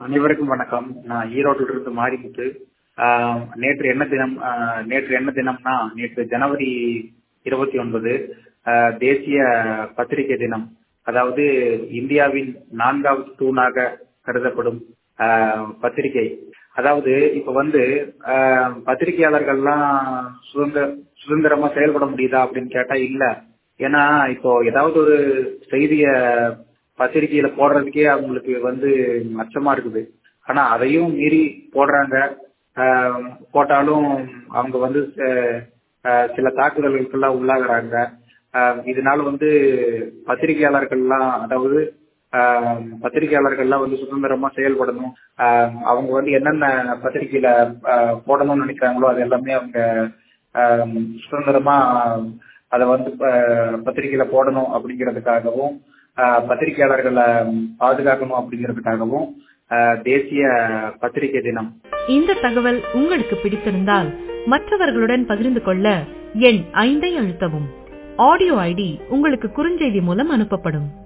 அனைவருக்கும் வணக்கம் நான் ஈரோட்டில் இருந்து மாரிமுத்து ஆஹ் நேற்று என்ன தினம் ஆஹ் நேற்று என்ன தினம்னா நேற்று ஜனவரி இருபத்தி ஒன்பது ஆஹ் தேசிய பத்திரிகை தினம் அதாவது இந்தியாவின் நான்காவது தூணாக கருதப்படும் ஆஹ் பத்திரிகை அதாவது இப்ப வந்து ஆஹ் பத்திரிகையாளர்கள்லாம் சுதந்திர சுதந்திரமா செயல்பட முடியுதா அப்படின்னு கேட்டா இல்ல ஏன்னா இப்போ ஏதாவது ஒரு செய்திய பத்திரிகையில போடுறதுக்கே அவங்களுக்கு வந்து அச்சமா இருக்குது ஆனா அதையும் மீறி போடுறாங்க ஆஹ் போட்டாலும் அவங்க வந்து ஆஹ் சில தாக்குதல்களுக்கெல்லாம் உள்ளாகுறாங்க ஆஹ் இதனால வந்து பத்திரிகையாளர்கள்லாம் அதாவது ஆஹ் பத்திரிகையாளர்கள்லாம் வந்து சுதந்திரமா செயல்படணும் ஆஹ் அவங்க வந்து என்னென்ன பத்திரிகையில ஆஹ் போடணும்னு நினைக்கிறாங்களோ அது எல்லாமே அவங்க ஆஹ் சுதந்திரமா அதை வந்து ஆஹ் பத்திரிகையில போடணும் அப்படிங்கிறதுக்காகவும் ஆஹ் பத்திரிகையாளர்களை பாதுகாக்கணும் அப்படிங்கிறதுக்காகவும் ஆஹ் தேசிய பத்திரிகை தினம் இந்த தகவல் உங்களுக்கு பிடித்திருந்தால் மற்றவர்களுடன் பகிர்ந்து கொள்ள எண் ஐந்தை அழுத்தவும் ஆடியோ ஐடி உங்களுக்கு குறுஞ்செய்தி மூலம் அனுப்பப்படும்